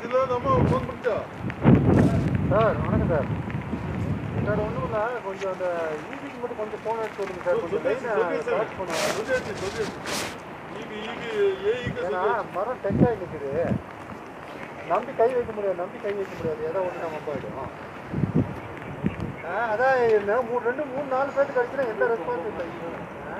காலேஜில் நம்ம ஃபோன் பண்ணிச்சா சார் வணக்கம் சார் சார் ஒன்றும் இல்லை கொஞ்சம் அந்த ஈவிக்கு மட்டும் கொஞ்சம் ஃபோன் எடுத்து விடுங்க சார் கொஞ்சம் லைனை ஸ்டார்ட் பண்ணுவோம் சொல்லியாச்சு சொல்லியாச்சு ಈಗ ಈಗ ஏஇக்கு ஏன்னா மரம் டெக் ஆகி நிற்குது நம்பி கை வைக்க முடியாது நம்பி கை வைக்க முடியாது ஏதோ ஒன்று நம்ம போயிடும் ஆ அதான் என்ன மூணு ரெண்டு மூணு நாலு பேருக்கு அடிச்சுனா எந்த ரெஸ்பான்ஸ் இல்லை ஆ?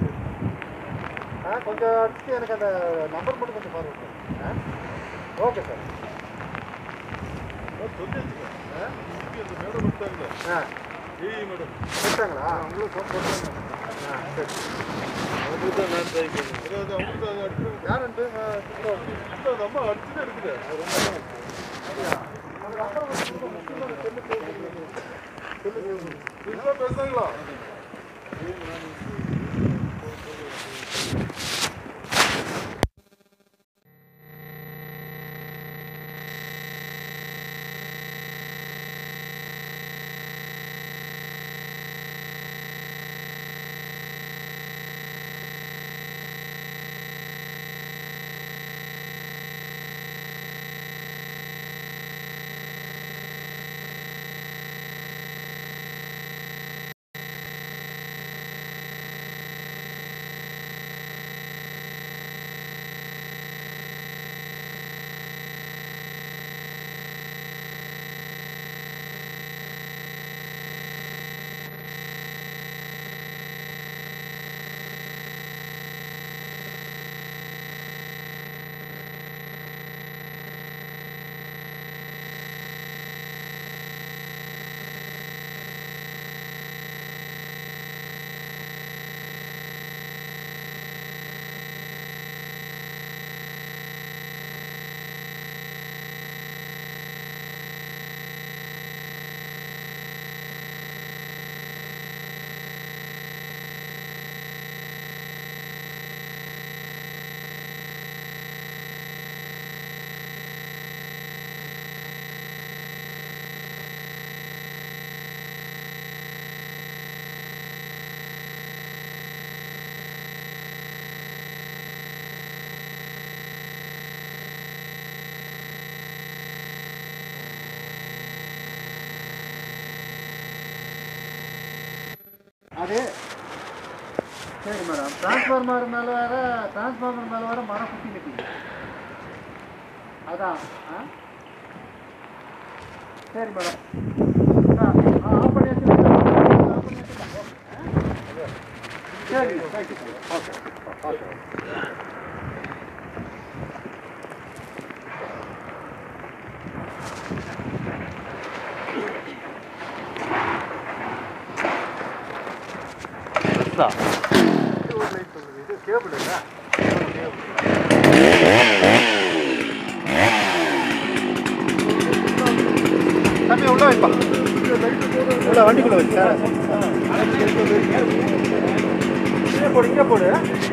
ஆ கொஞ்சம் அடிச்சு எனக்கு அந்த நம்பர் மட்டும் கொஞ்சம் பாருங்க சார் ஆ ஓகே சார் சொல்லியாச்சு இந்த மேடம் இருக்காங்க ஆ ஏஇ மேடம் கொடுத்தாங்களா உங்களுக்கு ஃபோன் போட்டாங்க ஆ சரி அவங்களுக்கு தான் நான் ட்ரை பண்ணுறேன் அது அவங்களுக்கு அதை அடிக்கிறாங்க யார் வந்து அந்த அம்மா அடிச்சுட்டே இருக்குது அது ரொம்ப இதுதான் பேசுறாங்களா அது சரி மேடம் டிரான்ஸ்ஃபார்மர் மேலே வேற டிரான்ஸ்ஃபார்மர் மேலே வேற மரம் குத்தி நிற்குது அதான் ஆ சரி மேடம் ஆ ஆஃப் பண்ணி வச்சுருக்கேன் ஆஃப் பண்ணி வச்சுருக்கேன் சரி தேங்க்யூ ஓகே ஓகே இது ஒரு லைட் சொல்லுது இது கேபிள் இல்லை தம்பி உள்ள வைப்பா உள்ள வண்டிக்குள்ள வச்சா இங்கே போடு இங்கே போடு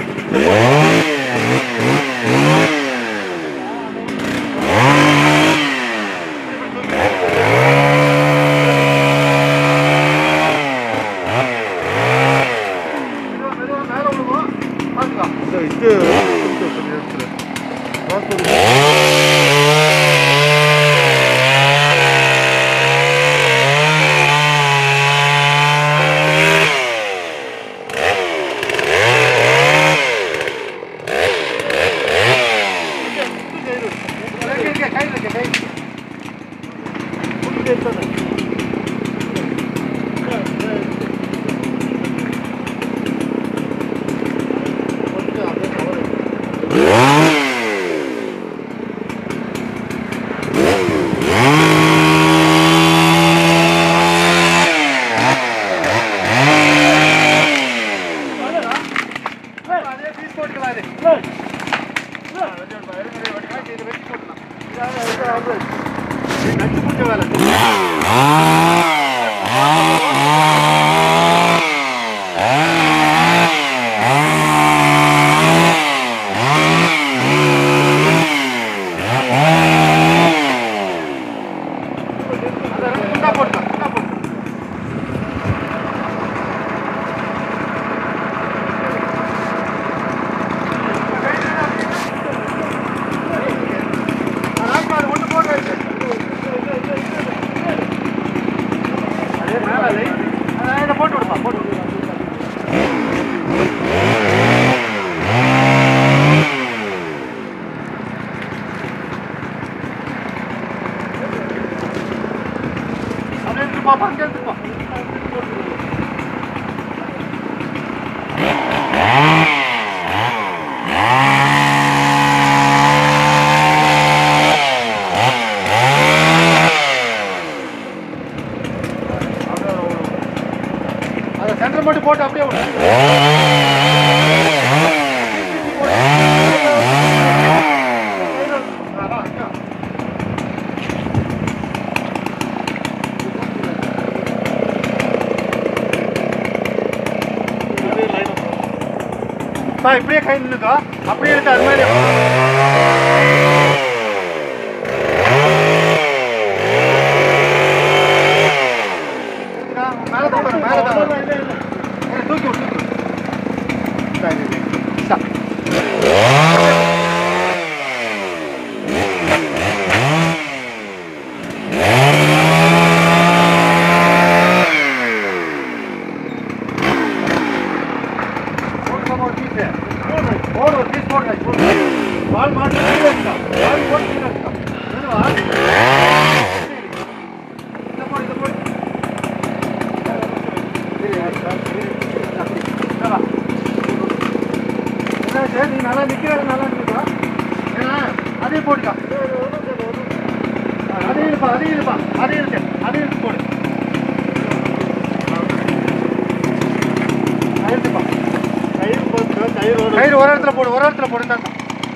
மெதுவா, மெதுவா மேல விழுவோம் பார்த்துக்கலாம் இந்த இது கொஞ்சம் கொஞ்சம் எடுத்துறேன் பார்த்து இங்கே, இங்கே, கையில் இருக்கு கை கொஞ்சம் எடுத்தானே கொஞ்சம் அப்படியே கவர் அதே பீஸ் போட்டுக்கலாம் இது இது வெட்டி போட்டுக்கலாம் இது நச்சு பிடிச்ச வேலை அதை ரெண்டு துண்டா போட்டுக்கலாம் துண்டா போட்டு ராஜ்குமார் ஒன்று போடு பா இப்படியே கை நின்றுக்கோ அப்படியே இருக்கு அது மாதிரி மேலே தூக்கணும் மேலே தூக்கணும் தூக்கி விட்டு தூக்கி விட்டு. சரி, சரி. ஸ்டாப். போடுமா ஒரு piece? போடு, போடு, ஒரு piece போடுங்க, போடு. பால் மாட்டு கீழே இருக்கா? பால் போட்டு கீழே இருக்கா? வேணுமா? இதை போடு, இதை போடு. இரு, இரு, இரு. அப்படி. இந்தா வா. என்னாச்சு? நீ நல்லா நிக்கிறது நல்லா நிக்கிறா ஏன்னா அதையும் போட்டுக்கா அதையும் இருப்பா அதையும் இருப்பா அதையும் இருக்கு அதையும் இருக்கு போடு அழுத்துப்பா கயிறு போட்டு கயிறு கயிறு ஒரு இடத்துல போடு ஒரு இடத்துல போடு இந்தாங்க.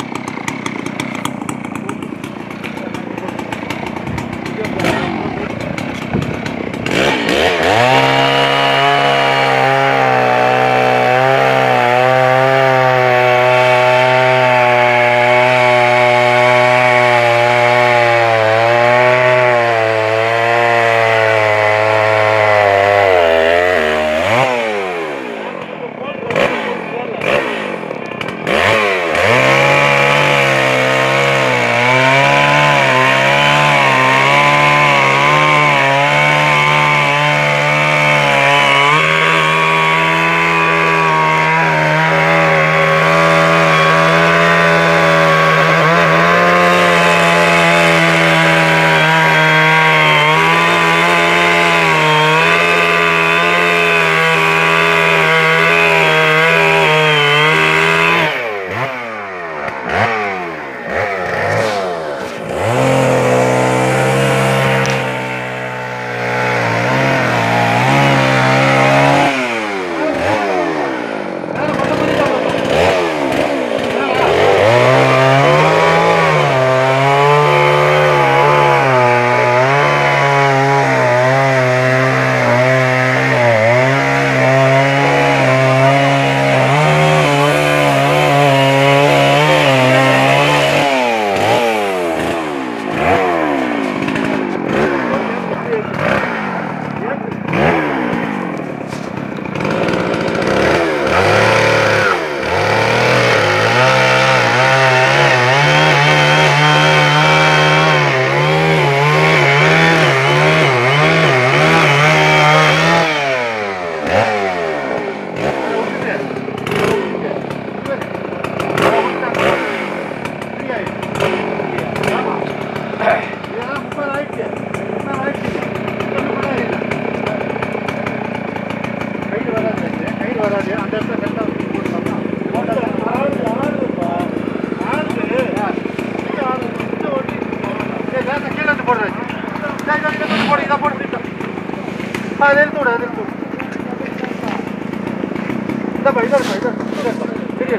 மேல மொட்டை பண்ணிட்டா போதும். அதை எடுத்து விடு அதை எடுத்து விடு இந்தப்பா இதை இருப்பா இதை இருப்பா சரி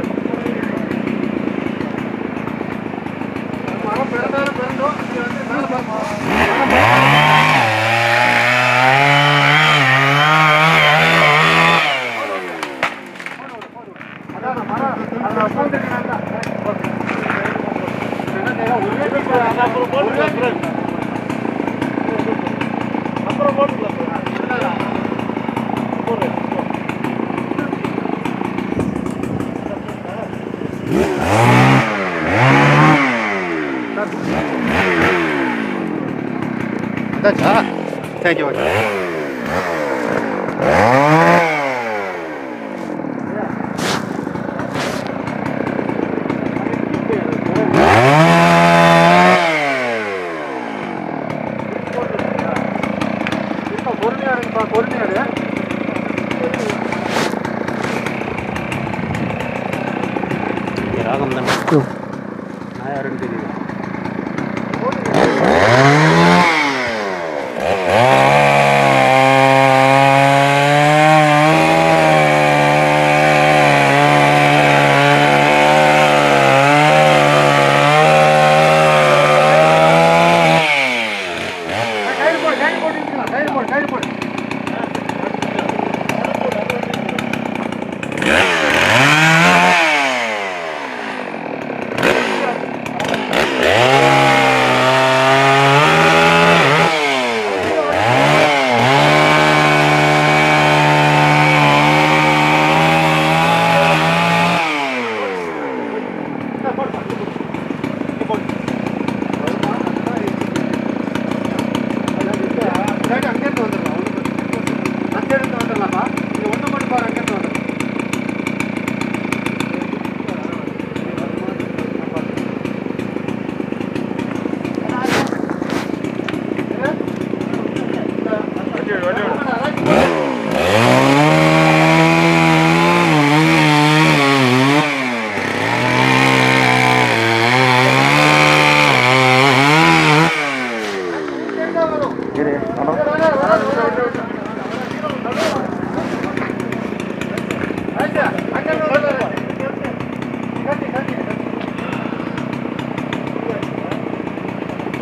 மரம் பிறந்தாலும் பிறந்தோம் இங்க வந்து மேலே பாருமா மரம் அதான் மரம் அதில் உட்காந்துருக்காங்க என்ன செய்யலாம் ஒரே பீஸ் அப்புறம் போட்டுக்கலாம் அப்புறம் போட்டுக்கலாம் போடுறேன் வந்தாச்சா தேங்க்யூ ஓகே பொறுமையா இருங்கப்பா பொறுமையா இரு. ராகம் தானே நான் யாருன்னு தெரியுது கயிறு போடு கயிறு போட்டு இழுத்துக்கலாம். கயிறு போடு கயிறு போடு ஆ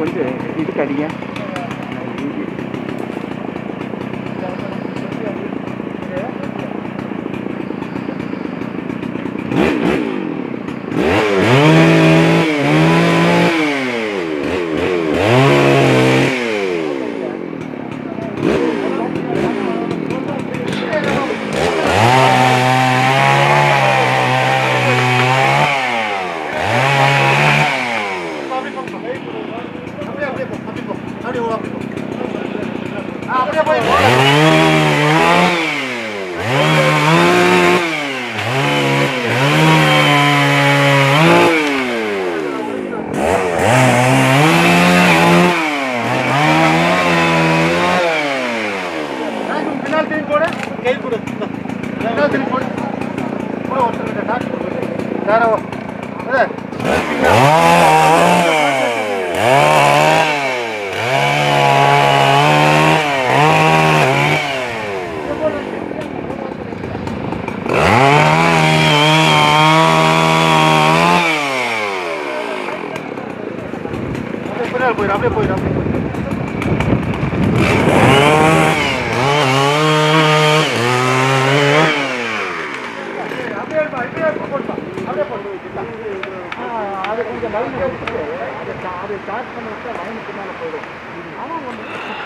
கொஞ்சம் இதுக்கு அடிங்க அப்படியே போ, அப்படியே அப்படியே போ, அப்படியே போ, அப்படியே போ, அப்படியே போ. ஆ, அப்படியே போய் பின்னால் திரும்பி போடு கை கொடு பின்னால் திரும்பி போடு கூட ஒருத்தர் டாக்டர் கொடு வேற ஓ- அதே அப்படியே பின்னால் போயிடு அப்படியே போயிடு அப்படியே போயிடு அப்படியே இருப்பா, இப்படியே இருப்பா, போடுப்பா. அப்படியே போடு. ஆ, அது கொஞ்சம் லைன் எடுத்துட்டு, அதை சா- அதை ஸ்டார்ட் பண்ண வச்சா லைனுக்கு மேலே போயிடும். ஆமாம், ஒன்று